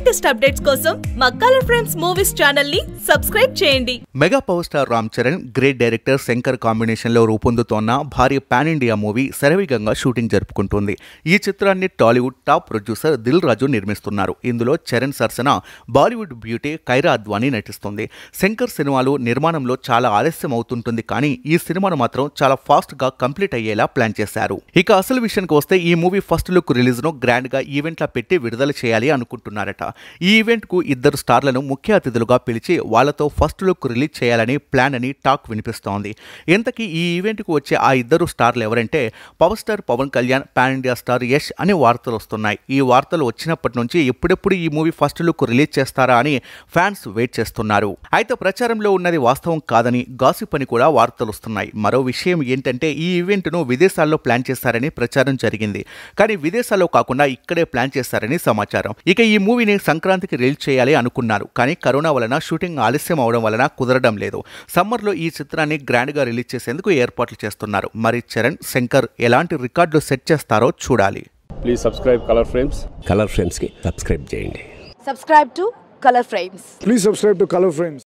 Latest updates కోసం మా colour frames movies channel ని సబ్స్క్రైబ్ చేయండి mega power star Ram Charan great director Shankar కాంబినేషన్లో రూపొందుతోన్న భారీ పాన్ ఇండియా మూవీ శరవేగంగా షూటింగ్ జరుపుకుంటుంది ఈ చిత్రాన్ని Tollywood top producer Dil Raju నిర్మిస్తున్నారు ఇందులో చరణ్ సరసన బాలీవుడ్ బ్యూటీ కైరా అద్వానీ నటిస్తుంది శంకర్ సినిమాలు నిర్మాణంలో చాలా ఆలస్యం అవుతుంటుంది కానీ ఈ సినిమాను మాత్రం చాలా ఫాస్ట్ గా కంప్లీట్ అయ్యేలా ప్లాన్ చేశారు ఇక అసలు విషయానికి వస్తే ఈ మూవీ ఫస్ట్ లుక్ రిలీజ్ ను గ్రాండ్ గా ఈవెంట్లా పెట్టి విడుదల చేయాలి అనుకుంటున్నారట ఈ ఈవెంట్ కు ఇద్దరు స్టార్లను ముఖ్య అతిథులుగా పిలిచి వాళ్ళతో ఫస్ట్ లుక్ రిలీజ్ చేయాలని ప్లాన్ అని టాక్ వినిపిస్తోంది ఇంతకీ ఈ ఈవెంట్ కు వచ్చే ఆ ఇద్దరు స్టార్లు ఎవరంటే power star Pawan Kalyan pan India star Yash అని వార్తలు వస్తున్నాయి ఈ వార్తలు వచ్చినప్పటి నుంచి ఎప్పుడెప్పుడు ఈ మూవీ ఫస్ట్ లుక్ రిలీజ్ చేస్తారా అని ఫ్యాన్స్ వెయిట్ చేస్తున్నారు అయితే ప్రచారంలో ఉన్నది వాస్తవం కాదని గాసిప్ అని కూడా వార్తలు వస్తున్నాయి మరో విషయం ఏంటంటే ఈ ఈవెంట్ను విదేశాల్లో ప్లాన్ చేస్తారని ప్రచారం జరిగింది కానీ విదేశాల్లో కాకుండా ఇక్కడే ప్లాన్ చేస్తారని సమాచారం ఇక ఈ మూవీని సంక్రాంతికి రిలీజ్ చేయాలి అనుకున్నారు కానీ కరోనా వలన షూటింగ్ ఆలస్యం అవడం వలన కుదరడం లేదు సమ్మర్లో ఈ చిత్రాన్ని గ్రాండ్గా రిలీజ్ చేసేందుకు ఏర్పాట్లు చేస్తున్నారు మరి చరణ్ శంకర్ ఎలాంటి రికార్డులు సెట్ చేస్తారో చూడాలి please subscribe colour frames colour ఫ్రేమ్స్కి సబ్స్క్రైబ్ చేయండి subscribe to color frames Please subscribe to Color Frames.